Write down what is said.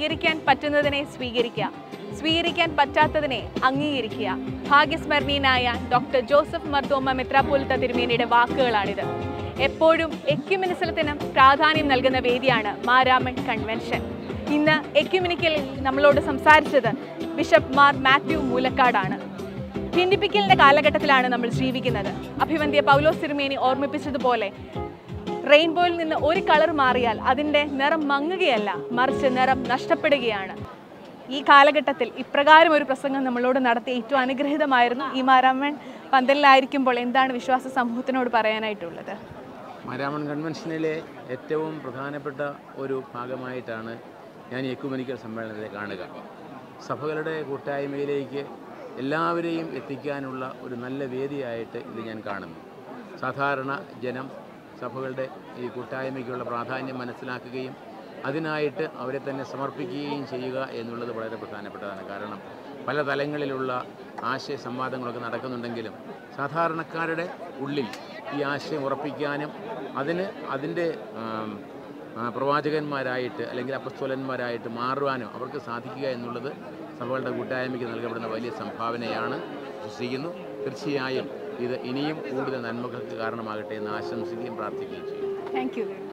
സ്വീകരിക്കാൻ പറ്റുന്നതിനെ സ്വീകരിക്കുക സ്വീകരിക്കാൻ പറ്റാത്തതിനെ അംഗീകരിക്കുക ഭാഗ്യസ്മരണീയനായ ഡോക്ടർ ജോസഫ് മർത്തോമ മെത്രാപ്പോലിത്ത തിരുമേനിയുടെ വാക്കുകളാണിത് എപ്പോഴും എക്യുമിനിസലത്തിന് പ്രാധാന്യം നൽകുന്ന വേദിയാണ് മാരാമൺ കൺവെൻഷൻ ഇന്ന് എക്യുമിനിക്കലിൽ നമ്മളോട് സംസാരിച്ചത് ബിഷപ്പ് മാർ മാത്യു മൂലക്കാടാണ് ഭിന്നിപ്പിക്കലിന്റെ കാലഘട്ടത്തിലാണ് നമ്മൾ ജീവിക്കുന്നത് അഭിവന്ധ്യ പൗലോസ് തിരുമേനി ഓർമ്മിപ്പിച്ചതുപോലെ റെയിൻബോയിൽ നിന്ന് ഒരു കളർ മാറിയാൽ അതിൻ്റെ നിറം മങ്ങുകയല്ല മറിച്ച് നിറം നഷ്ടപ്പെടുകയാണ് ഈ കാലഘട്ടത്തിൽ ഇപ്രകാരം ഒരു പ്രസംഗം നമ്മളോട് നടത്തി ഏറ്റവും അനുഗ്രഹീതമായിരുന്നു ഈ മാരാമൺ പന്തലിലായിരിക്കുമ്പോൾ എന്താണ് വിശ്വാസ സമൂഹത്തിനോട് പറയാനായിട്ടുള്ളത് മാരാമൺ കൺവെൻഷനിലെ ഏറ്റവും പ്രധാനപ്പെട്ട ഒരു ഭാഗമായിട്ടാണ് ഞാൻ ഈ എക്കുമെനിക്കൽ സമ്മേളനത്തെ കാണുക സഭകളുടെ കൂട്ടായ്മയിലേക്ക് എല്ലാവരെയും എത്തിക്കാനുള്ള ഒരു നല്ല വേദിയായിട്ട് ഇത് ഞാൻ കാണുന്നു സാധാരണ ജനം സഭകളുടെ ഈ കൂട്ടായ്മയ്ക്കുള്ള പ്രാധാന്യം മനസ്സിലാക്കുകയും അതിനായിട്ട് അവരെ തന്നെ സമർപ്പിക്കുകയും ചെയ്യുക എന്നുള്ളത് വളരെ പ്രധാനപ്പെട്ടതാണ് കാരണം പല തലങ്ങളിലുള്ള ആശയ സംവാദങ്ങളൊക്കെ നടക്കുന്നുണ്ടെങ്കിലും സാധാരണക്കാരുടെ ഉള്ളിൽ ഈ ആശയം ഉറപ്പിക്കാനും അതിന് അതിൻ്റെ ആം, ആ, പ്രവാചകന്മാരായിട്ട് അല്ലെങ്കിൽ അപ്പസ്തോലന്മാരായിട്ട് മാറുവാനും അവർക്ക് സാധിക്കുക എന്നുള്ളത് സഭകളുടെ കൂട്ടായ്മയ്ക്ക് നൽകപ്പെടുന്ന വലിയ സംഭാവനയാണ് വിശ്വസിക്കുന്നു തീർച്ചയായും ഇത് ഇനിയും കൂടുതൽ നന്മകൾക്ക് കാരണമാകട്ടെ എന്ന് ആശംസിക്കുകയും പ്രാർത്ഥിക്കുകയും ചെയ്യും താങ്ക് യു